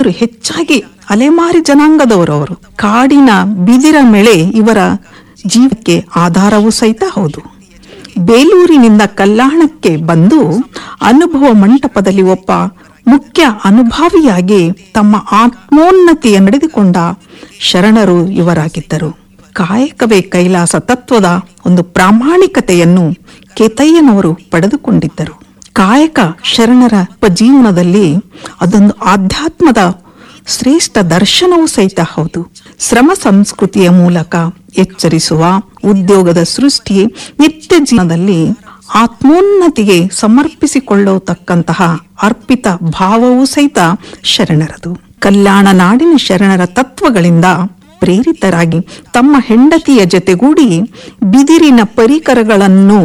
ಇವರು ಹೆಚ್ಚಾಗಿ ಅಲೆಮಾರಿ ಜನಾಂಗದವರು ಅವರು ಕಾಡಿನ ಬಿದಿರ ಮಳೆ ಇವರ ಜೀವಕ್ಕೆ ಆಧಾರವೂ ಸಹಿತ ಹೌದು ಬೇಲೂರಿನಿಂದ ಕಲ್ಯಾಣಕ್ಕೆ ಬಂದು ಅನುಭವ ಮಂಟಪದಲ್ಲಿ ಒಬ್ಬ ಮುಖ್ಯ ಅನುಭಾವಿಯಾಗಿ ತಮ್ಮ ಆತ್ಮೋನ್ನತಿಯ ನಡೆದುಕೊಂಡ ಶರಣರು ಇವರಾಗಿದ್ದರು ಕಾಯಕವೇ ಕೈಲಾಸ ತತ್ವದ ಒಂದು ಪ್ರಾಮಾಣಿಕತೆಯನ್ನು ಕೇತಯ್ಯನವರು ಪಡೆದುಕೊಂಡಿದ್ದರು ಕಾಯಕ ಶರಣರ ಜೀವನದಲ್ಲಿ ಅದೊಂದು ಆಧ್ಯಾತ್ಮದ ಶ್ರೇಷ್ಠ ದರ್ಶನವೂ ಸಹಿತ ಹೌದು ಶ್ರಮ ಸಂಸ್ಕೃತಿಯ ಮೂಲಕ ಎಚ್ಚರಿಸುವ ಉದ್ಯೋಗದ ಸೃಷ್ಟಿ ನಿತ್ಯ ಜೀವನದಲ್ಲಿ ಆತ್ಮೋನ್ನತಿಗೆ ಸಮರ್ಪಿಸಿಕೊಳ್ಳತಕ್ಕಂತಹ ಅರ್ಪಿತ ಭಾವವೂ ಸಹಿತ ಶರಣರದು ಕಲ್ಯಾಣ ನಾಡಿನ ಶರಣರ ತತ್ವಗಳಿಂದ ಪ್ರೇರಿತರಾಗಿ ತಮ್ಮ ಹೆಂಡತಿಯ ಜೊತೆಗೂಡಿ ಬಿದಿರಿನ ಪರಿಕರಗಳನ್ನು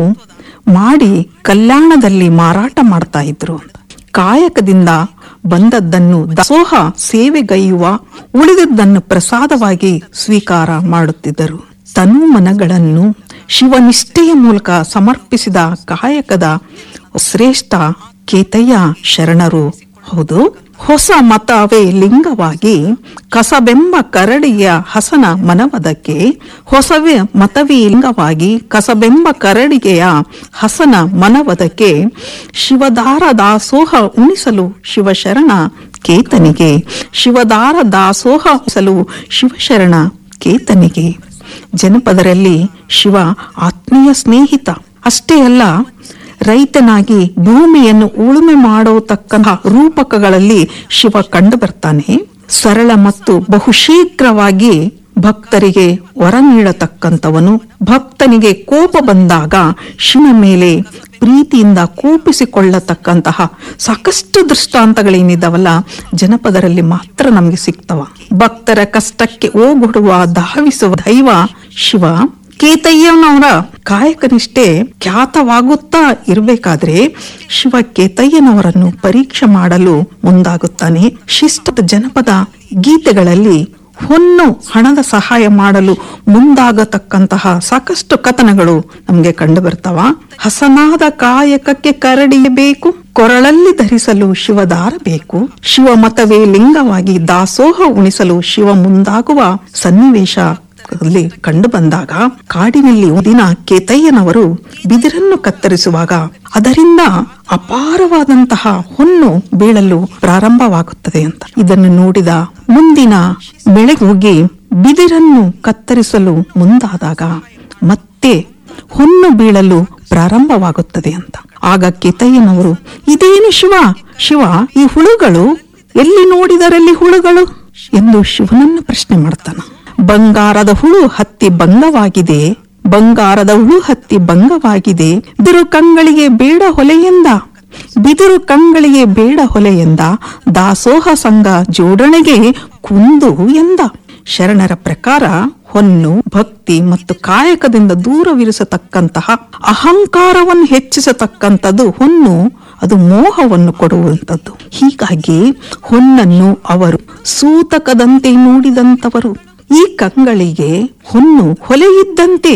ಮಾಡಿ ಕಲ್ಯಾಣದಲ್ಲಿ ಮಾರಾಟ ಮಾಡ್ತಾ ಇದ್ರು ಅಂತ ಕಾಯಕದಿಂದ ಬಂದದ್ದನ್ನು ದಾಸೋಹ ಸೇವೆಗೈಯುವ ಉಳಿದದ್ದನ್ನು ಪ್ರಸಾದವಾಗಿ ಸ್ವೀಕಾರ ಮಾಡುತ್ತಿದ್ದರು ತನು ಮನಗಳನ್ನು ಶಿವನಿಷ್ಠೆಯ ಮೂಲಕ ಸಮರ್ಪಿಸಿದ ಕಾಯಕದ ಶ್ರೇಷ್ಠ ಕೇತಯ್ಯ ಶರಣರು ಹೌದು ಹೊಸ ಮತವೇ ಲಿಂಗವಾಗಿ ಕಸಬೆಂಬ ಕರಡಿಯ ಹಸನ ಮನವದಕ್ಕೆ ಹೊಸವೇ ಮತವೇ ಲಿಂಗವಾಗಿ ಕಸಬೆಂಬ ಕರಡಿಗೆಯ ಹಸನ ಮನವದಕ್ಕೆ ಶಿವದಾರ ದಾಸೋಹ ಉಣಿಸಲು ಶಿವಶರಣ ಕೇತನಿಗೆ ಶಿವದಾರ ದಾಸೋಹ ಉಣಿಸಲು ಶಿವಶರಣ ಕೇತನಿಗೆ ಜನಪದರಲ್ಲಿ ಶಿವ ಆತ್ಮೀಯ ಸ್ನೇಹಿತ ಅಷ್ಟೇ ಅಲ್ಲ ರೈತನಾಗಿ ಭೂಮಿಯನ್ನು ಉಳುಮೆ ಮಾಡತಕ್ಕಂತಹ ರೂಪಕಗಳಲ್ಲಿ ಶಿವ ಕಂಡು ಬರ್ತಾನೆ ಸರಳ ಮತ್ತು ಬಹುಶೀಘ್ರವಾಗಿ ಭಕ್ತರಿಗೆ ವರ ನೀಡತಕ್ಕಂಥವನು ಭಕ್ತನಿಗೆ ಕೋಪ ಬಂದಾಗ ಶಿವನ ಮೇಲೆ ಪ್ರೀತಿಯಿಂದ ಕೋಪಿಸಿಕೊಳ್ಳತಕ್ಕಂತಹ ಸಾಕಷ್ಟು ದೃಷ್ಟಾಂತಗಳೇನಿದಾವಲ್ಲ ಜನಪದರಲ್ಲಿ ಮಾತ್ರ ನಮಗೆ ಸಿಗ್ತವ ಭಕ್ತರ ಕಷ್ಟಕ್ಕೆ ಓಗೊಡುವ ಧಾವಿಸುವ ದೈವ ಶಿವ ಕೇತಯ್ಯನವರ ಕಾಯಕನಿಷ್ಠೆ ಖ್ಯಾತವಾಗುತ್ತಾ ಇರಬೇಕಾದ್ರೆ ಶಿವ ಕೇತಯ್ಯನವರನ್ನು ಪರೀಕ್ಷೆ ಮಾಡಲು ಮುಂದಾಗುತ್ತಾನೆ ಶಿಷ್ಟದ ಜನಪದ ಗೀತೆಗಳಲ್ಲಿ ಹೊನ್ನು ಹಣದ ಸಹಾಯ ಮಾಡಲು ಮುಂದಾಗತಕ್ಕಂತಹ ಸಾಕಷ್ಟು ಕಥನಗಳು ನಮಗೆ ಕಂಡು ಬರ್ತಾವ ಹಸನಾದ ಕಾಯಕಕ್ಕೆ ಕರಡಿ ಬೇಕು ಕೊರಳಲ್ಲಿ ಧರಿಸಲು ಶಿವದಾರ ಬೇಕು ಶಿವ ಮತವೇ ಲಿಂಗವಾಗಿ ದಾಸೋಹ ಉಣಿಸಲು ಶಿವ ಮುಂದಾಗುವ ಸನ್ನಿವೇಶ ಅಲ್ಲಿ ಕಂಡು ಬಂದಾಗ ಕಾಡಿನಲ್ಲಿ ಒಂದಿನ ಕೇತಯ್ಯನವರು ಬಿದಿರನ್ನು ಕತ್ತರಿಸುವಾಗ ಅದರಿಂದ ಅಪಾರವಾದಂತಹ ಹೊನ್ನು ಬೀಳಲು ಪ್ರಾರಂಭವಾಗುತ್ತದೆ ಅಂತ ಇದನ್ನು ನೋಡಿದ ಮುಂದಿನ ಬೆಳೆಗೆ ಹೋಗಿ ಬಿದಿರನ್ನು ಕತ್ತರಿಸಲು ಮುಂದಾದಾಗ ಮತ್ತೆ ಹೊನ್ನು ಬೀಳಲು ಪ್ರಾರಂಭವಾಗುತ್ತದೆ ಅಂತ ಆಗ ಕೇತಯ್ಯನವರು ಇದೇನು ಶಿವ ಶಿವ ಈ ಹುಳುಗಳು ಎಲ್ಲಿ ನೋಡಿದರಲ್ಲಿ ಹುಳುಗಳು ಎಂದು ಶಿವನನ್ನು ಪ್ರಶ್ನೆ ಮಾಡ್ತಾನ ಬಂಗಾರದ ಹುಳು ಹತ್ತಿ ಭಂಗವಾಗಿದೆ ಬಂಗಾರದ ಹುಳು ಹತ್ತಿ ಭಂಗವಾಗಿದೆ ಬಿದಿರು ಕಂಗಳಿಗೆ ಬೇಡ ಹೊಲೆಯಿಂದ ಬಿದಿರು ಕಂಗಳಿಗೆ ಬೇಡ ಹೊಲೆಯಿಂದ ದಾಸೋಹ ಸಂಘ ಜೋಡಣೆಗೆ ಕುಂದು ಎಂದ ಶರಣರ ಪ್ರಕಾರ ಹೊನ್ನು ಭಕ್ತಿ ಮತ್ತು ಕಾಯಕದಿಂದ ದೂರವಿರಿಸತಕ್ಕಂತಹ ಅಹಂಕಾರವನ್ನು ಹೆಚ್ಚಿಸತಕ್ಕಂಥದ್ದು ಹೊನ್ನು ಅದು ಮೋಹವನ್ನು ಕೊಡುವಂಥದ್ದು ಹೀಗಾಗಿ ಹೊನ್ನನ್ನು ಅವರು ಸೂತಕದಂತೆ ನೋಡಿದಂತವರು ಈ ಕಂಗಳಿಗೆ ಹೊನ್ನು ಹೊಲೆಯಿದ್ದಂತೆ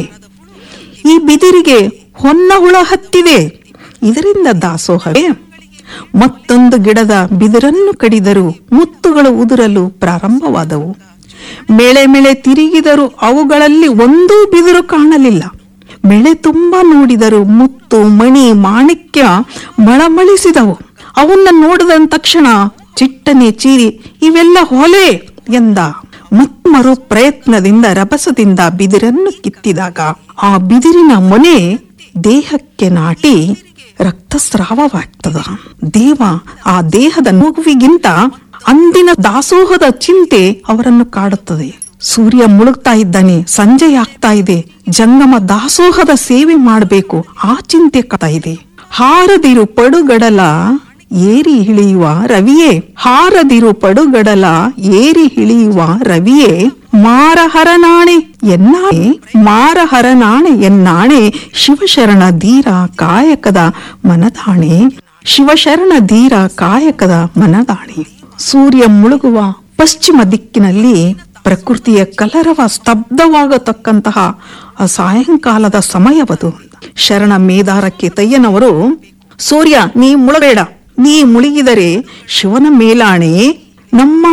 ಈ ಬಿದಿರಿಗೆ ಹೊನ್ನ ಹುಳ ಹತ್ತಿದೆ ಇದರಿಂದ ದಾಸೋಹವೇ ಮತ್ತೊಂದು ಗಿಡದ ಬಿದಿರನ್ನು ಕಡಿದರು ಮುತ್ತುಗಳು ಉದುರಲು ಪ್ರಾರಂಭವಾದವು ಮೇಳೆ ಮೇಳೆ ತಿರುಗಿದರು ಅವುಗಳಲ್ಲಿ ಒಂದೂ ಬಿದಿರು ಕಾಣಲಿಲ್ಲ ಮೇಳೆ ತುಂಬಾ ನೋಡಿದರು ಮುತ್ತು ಮಣಿ ಮಾಣಿಕ್ಯ ಮಳಮಳಿಸಿದವು ಅವನ್ನ ನೋಡಿದ ತಕ್ಷಣ ಚಿಟ್ಟನೆ ಚೀರಿ ಇವೆಲ್ಲ ಹೊಲೆ ಎಂದ ಮರು ಪ್ರಯತ್ನದಿಂದ ರಭಸದಿಂದ ಬಿದಿರನ್ನು ಕಿತ್ತಿದಾಗ ಆ ಬಿದಿರಿನ ಮೊನೆ ದೇಹಕ್ಕೆ ನಾಟಿ ರಕ್ತಸ್ರಾವವಾಗ್ತದ ದೇವ ಆ ದೇಹದ ಮಗುವಿಗಿಂತ ಅಂದಿನ ದಾಸೋಹದ ಚಿಂತೆ ಅವರನ್ನು ಕಾಡುತ್ತದೆ ಸೂರ್ಯ ಮುಳುಗ್ತಾ ಇದ್ದಾನೆ ಸಂಜೆ ಆಗ್ತಾ ಇದೆ ಜಂಗಮ ದಾಸೋಹದ ಸೇವೆ ಮಾಡಬೇಕು ಆ ಚಿಂತೆ ಕಾಡ್ತಾ ಇದೆ ಹಾರದಿರು ಪಡುಗಡಲ ಏರಿ ಇಳಿಯುವ ರವಿಯೇ ಹಾರದಿರು ಪಡುಗಡಲ ಏರಿ ಇಳಿಯುವ ರವಿಯೇ ಮಾರಹರನಾಣೆ ಎನ್ನಾಣೆ ಮಾರಹರನಾಣೆ ಎನ್ನಾಣೆ ಶಿವಶರಣ ಧೀರ ಕಾಯಕದ ಮನದಾಣೆ ಶಿವಶರಣ ಧೀರ ಕಾಯಕದ ಮನದಾಣೆ ಸೂರ್ಯ ಮುಳುಗುವ ಪಶ್ಚಿಮ ದಿಕ್ಕಿನಲ್ಲಿ ಪ್ರಕೃತಿಯ ಕಲರವ ಸ್ತಬ್ಧವಾಗತಕ್ಕಂತಹ ಆ ಸಾಯಂಕಾಲದ ಸಮಯವದು ಶರಣ ಮೇದಾರಕ್ಕೆ ತಯ್ಯನವರು ಸೂರ್ಯ ನೀ ಮುಳಬೇಡ ನೀ ಮುಳುಗಿದರೆ ಶಿವನ ಮೇಲಾಣೆ ನಮ್ಮ